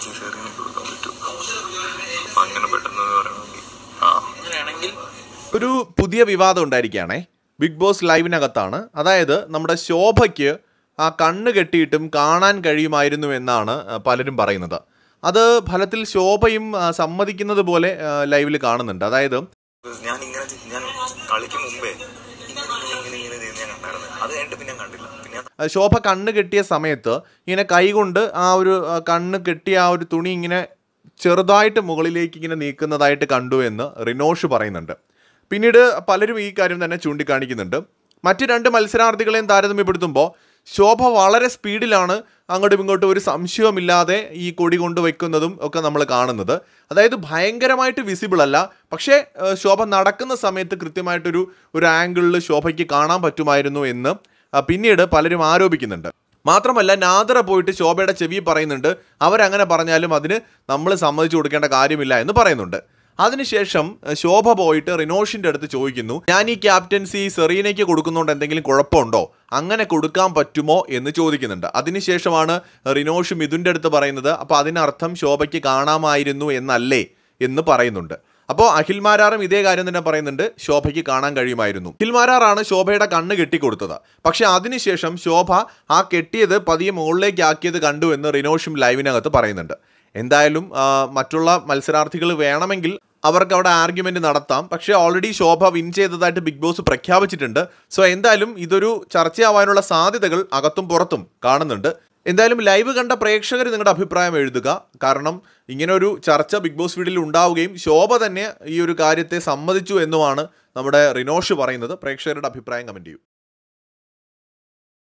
caesarean കൊടുക്കാൻ പറ്റും അപ്പൊ അങ്ങനെ പെട്ടെന്ന് പറയണമെങ്കിൽ ആ അങ്ങനെയാണെങ്കിൽ ഒരു പുതിയ വിവാദം ഉണ്ടായിരിക്കുകയാണേ ബിഗ് ബോസ് ലൈവിനകത്താണ് അതായത് നമ്മുടെ ശോഭയ്ക്ക് ആ കണ്ണ് കെട്ടിയിട്ടും കാണാൻ കഴിയുമായിരുന്നു എന്നാണ് ആ, പലരും പറയുന്നത് അത് ഫലത്തിൽ ശോഭയും ആ, സമ്മതിക്കുന്നത് പോലെ ലൈവിൽ കാണുന്നുണ്ട് അതായത് ഞാൻ ഇങ്ങനെ ചെ- ഞാൻ കളിക്ക് മുമ്പേ ഇങ്ങനെ ഇങ്ങനെ ഇങ്ങനെ ചെയ്യുന്ന ഞാൻ കണ്ടായിരുന്നു അത് കഴിഞ്ഞിട്ട് പിന്നെ ഞാൻ കണ്ടില്ല പിന്നെ ഞാൻ ആ, ശോഭ കണ്ണ് കെട്ടിയ സമയത്ത് ഇങ്ങനെ കൈകൊണ്ട് ആ ഒരു ആ, കണ്ണ് കെട്ടിയ ആ ഒരു തുണി ഇങ്ങനെ ചെറുതായിട്ട് മുകളിലേക്ക് ഇങ്ങനെ നീക്കുന്നതായിട്ട് കണ്ടു എന്ന് റിനോഷ് പറയുന്നുണ്ട് പിന്നീട് പലരും ഈ കാര്യം തന്നെ ചൂണ്ടിക്കാണിക്കുന്നുണ്ട് മറ്റ് രണ്ട് മത്സരാർത്ഥികളെയും താരതമ്യപ്പെടുത്തുമ്പോൾ ശോഭ വളരെ സ്പീഡിലാണ് അങ്ങോട്ടും ഇങ്ങോട്ടും ഒരു സംശയവുമില്ലാതെ ഈ കൊടി കൊണ്ട് വയ്ക്കുന്നതും ഒക്കെ നമ്മൾ കാണുന്നത് അതായത് ഭയങ്കരമായിട്ട് വിസിബിൾ അല്ല പക്ഷേ ഏഹ്, ശോഭ നടക്കുന്ന സമയത്ത് കൃത്യമായിട്ടൊരു ഒരു ആംഗിളിൽ ശോഭയ്ക്ക് കാണാൻ പറ്റുമായിരുന്നു എന്ന് ആ, പിന്നീട് പലരും ആരോപിക്കുന്നുണ്ട് മാത്രമല്ല നാദറ പോയിട്ട് ശോഭയുടെ ചെവി പറയുന്നുണ്ട് അവരങ്ങനെ പറഞ്ഞാലും അതിന് നമ്മൾ സമ്മതിച്ചു കൊടുക്കേണ്ട കാര്യമില്ല എന്ന് പറയുന്നുണ്ട് അതിനുശേഷം അഹ് ശോഭ പോയിട്ട് റിനോഷിന്റെ അടുത്ത് ചോദിക്കുന്നു ഞാൻ ഈ ക്യാപ്റ്റൻസി സെറീനയ്ക്ക് കൊടുക്കുന്നതുകൊണ്ട് എന്തെങ്കിലും കുഴപ്പമുണ്ടോ അങ്ങനെ കൊടുക്കാൻ പറ്റുമോ എന്ന് ചോദിക്കുന്നുണ്ട് അതിനുശേഷമാണ് റിനോഷ് മിഥുൻ്റെ അടുത്ത് പറയുന്നത് അപ്പോൾ അതിനർത്ഥം ശോഭയ്ക്ക് കാണാമായിരുന്നു എന്നല്ലേ എന്ന് പറയുന്നുണ്ട് അപ്പോൾ അഖിൽമാരാറും ഇതേ കാര്യം തന്നെ പറയുന്നുണ്ട് ശോഭയ്ക്ക് കാണാൻ കഴിയുമായിരുന്നു അഖിൽമാരാറാണ് ശോഭയുടെ കണ്ണ് കെട്ടിക്കൊടുത്തത് പക്ഷെ അതിനുശേഷം ശോഭ ആ കെട്ടിയത് പതിയെ മുകളിലേക്ക് ആക്കിയത് കണ്ടു എന്ന് റിനോഷും ലൈവിനകത്ത് പറയുന്നുണ്ട് എന്തായാലും ആ, മറ്റുള്ള മത്സരാർത്ഥികൾ വേണമെങ്കിൽ അവർക്ക് അവിടെ ആർഗ്യുമെന്റ് നടത്താം പക്ഷേ ഓൾറെഡി ശോഭ വിൻ ചെയ്തതായിട്ട് ബിഗ് ബോസ് പ്രഖ്യാപിച്ചിട്ടുണ്ട് സോ എന്തായാലും ഇതൊരു ചർച്ചയാവാനുള്ള സാധ്യതകൾ അകത്തും പുറത്തും കാണുന്നുണ്ട് എന്തായാലും ലൈവ് കണ്ട പ്രേക്ഷകർ നിങ്ങളുടെ അഭിപ്രായം എഴുതുക കാരണം ഇങ്ങനെ ഒരു ചർച്ച ബിഗ് ബോസ് വീഡിയോയിൽ ഉണ്ടാവുകയും ശോഭ തന്നെ ഈ ഒരു കാര്യത്തെ സമ്മതിച്ചു എന്നുമാണ് നമ്മുടെ റിനോഷ് പറയുന്നത് പ്രേക്ഷകരുടെ അഭിപ്രായം കമൻറ്റ് ചെയ്യൂ